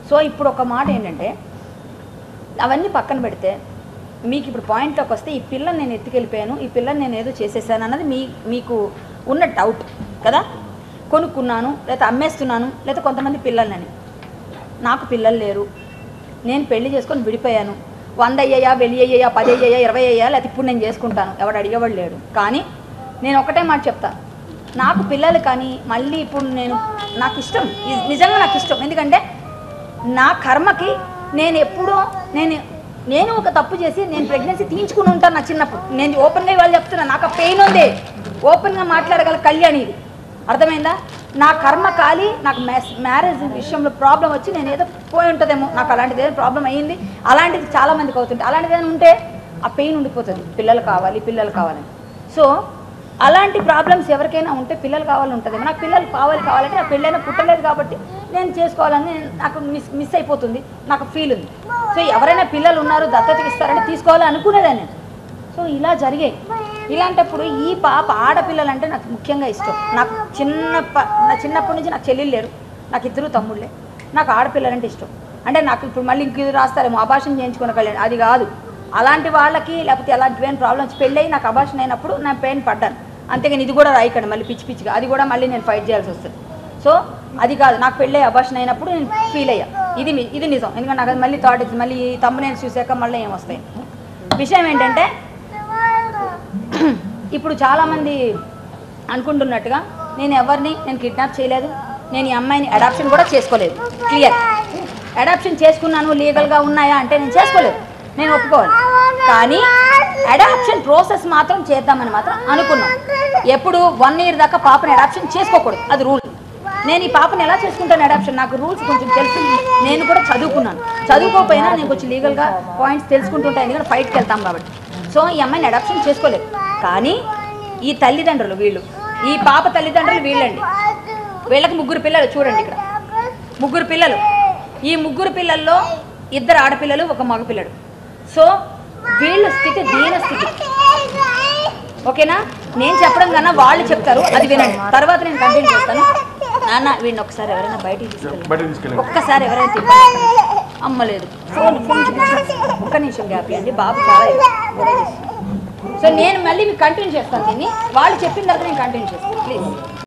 So ఇప్పుడు ఒక మాట ఏంటంటే అవన్నీ పక్కన పెడితే మీకు ఇప్పుడు పాయింట్లోకి వస్తే ఈ పిల్లని నేను ఎత్తుకెళ్ళిపోయాను ఈ పిల్లని నేను ఏదో చేసేసాను అన్నది మీ మీకు ఉన్న డౌట్ కదా కొనుక్కున్నాను లేకపోతే అమ్మేస్తున్నాను లేకపోతే కొంతమంది పిల్లలని నాకు పిల్లలు లేరు నేను పెళ్లి చేసుకొని విడిపోయాను వంద అయ్యాయా వెయ్యి అయ్యాయా పది అయ్యాయా ఇరవై అయ్యా లేకపోతే ఇప్పుడు నేను చేసుకుంటాను ఎవడు అడిగేవాడు లేడు కానీ నేను ఒకటే మాట చెప్తాను నాకు పిల్లలు కానీ మళ్ళీ ఇప్పుడు నేను నాకు ఇష్టం ఇది నిజంగా నాకు ఇష్టం ఎందుకంటే నా కర్మకి నేను ఎప్పుడో నేను నేను ఒక తప్పు చేసి నేను ప్రెగ్నెన్సీ తీయించుకుని ఉంటాను నా చిన్నప్పుడు నేను ఓపెన్గా ఇవాళ చెప్తున్నా నాకు ఆ పెయిన్ ఉంది ఓపెన్గా మాట్లాడగల కళ్యాణి ఇది అర్థమైందా నా కర్మ కాలి నాకు మ్యారేజ్ విషయంలో ప్రాబ్లం వచ్చి నేను ఏదో పోయి ఉంటుందేమో నాకు అలాంటిది ఏదో ప్రాబ్లం అయ్యింది అలాంటిది చాలా మందికి అవుతుంది అలాంటిది ఏదైనా ఉంటే ఆ పెయిన్ ఉండిపోతుంది పిల్లలు కావాలి పిల్లలు కావాలని సో అలాంటి ప్రాబ్లమ్స్ ఎవరికైనా ఉంటే పిల్లలు కావాలి ఉంటుంది నాకు పిల్లలు కావాలి కావాలంటే నా పెళ్ళైనా పుట్టలేదు కాబట్టి నేను చేసుకోవాలని నేను- నాకు మిస్ మిస్ అయిపోతుంది నాకు ఫీల్ ఉంది సో ఎవరైనా పిల్లలు ఉన్నారు దత్తతకి ఇస్తారంటే తీసుకోవాలి అనుకునేదాన్ని నేను సో ఇలా జరిగాయి ఇలాంటప్పుడు ఈ పాప ఆడపిల్లలంటే నాకు ముఖ్యంగా ఇష్టం నాకు చిన్న ప- నా చిన్నప్పటి నుంచి నాకు చెల్లెలు లేరు నాకు ఇద్దరు తమ్ముళ్ళే నాకు ఆడపిల్లలంటే ఇష్టం అంటే నాకు ఇప్పుడు మళ్ళీ ఇంక ఇది రాస్తారేమో అభాషణ చేయించుకున్న కళ్యాణ్ అది కాదు అలాంటి వాళ్ళకి లేకపోతే ఎలాంటివైన ప్రాబ్లమ్స్ పెళ్ళయి నాకు అభాషణ అయినప్పుడు నా పెయిన్ పడ్డాను అంతేగాని ఇది కూడా రాయకండి మళ్ళీ పిచ్చి పిచ్చిగా అది కూడా మళ్ళీ నేను ఫైట్ చేయాల్సి వస్తుంది సో అది కాదు నాకు పెళ్ళి అభాషణ అయినప్పుడు నేను ఫీల్ అయ్యా ఇది ని- ఇది నిజం ఎందుకంటే నాకు అది మళ్ళీ థాట్ వచ్చింది మళ్ళీ ఈ తమ్ము నేను చూసాక మళ్ళీ ఏం వస్తాయి విషయం ఏంటంటే ఇప్పుడు చాలామంది అనుకుంటున్నట్టుగా నేను ఎవరిని నేను కిడ్నాప్ చేయలేదు నేను ఈ అమ్మాయిని అడాప్షన్ కూడా చేసుకోలేదు క్లియర్ అడాప్షన్ చేసుకున్నాను లీగల్గా ఉన్నాయా అంటే నేను చేసుకోలేదు నేను ఒప్పుకోవాలి కానీ అడాప్షన్ ప్రాసెస్ మాత్రం చేద్దామని మాత్రం అనుకున్నాం ఎప్పుడు వన్ ఇయర్ దాకా పాపని అడాప్షన్ చేసుకోకూడదు అది రూల్ నేను ఈ పాపని ఎలా చేసుకుంటాను అడాప్షన్ నాకు రూల్స్ కొంచెం తెలుసు నేను కూడా చదువుకున్నాను చదువుకోకపోయినా నేను కొంచెం లీగల్గా పాయింట్స్ తెలుసుకుంటుంటాను ఎందుకంటే ఫైట్కి వెళ్తాం కాబట్టి సో ఈ అమ్మాయిని అడాప్షన్ చేసుకోలేదు కానీ ఈ తల్లిదండ్రులు వీళ్ళు ఈ పాప తల్లిదండ్రులు వీళ్ళండి వీళ్ళకి ముగ్గురు పిల్లలు చూడండి ఇక్కడ ముగ్గురు పిల్లలు ఈ ముగ్గురు పిల్లల్లో ఇద్దరు ఆడపిల్లలు ఒక మగపిల్లడు సో వీళ్ళ స్థితి దీన స్థితి ఓకేనా నేను చెప్పడం కన్నా వాళ్ళు చెప్తారు అది వినండి తర్వాత నేను కంటిన్యూ చేస్తాను నాన్న వీడిని ఒకసారి ఎవరైనా బయటికి తీసుకెళ్ళి బయటకు తీసుకెళ్ళండి ఒక్కసారి ఎవరైనా తిప్పాలి అమ్మలేదు ఫోన్ ఫోన్ చూపించు. ఒక్క నిమిషం గ్యాప్ ఇవ్వండి బాబు చాలా గొడవ చేస్తుంది. సో నేను మళ్ళీ మీకు కంటిన్యూ చేస్తాను దీన్ని వాళ్ళు చెప్పిన తర్వాత నేను కంటిన్యూ చేస్తాను ప్లీజ్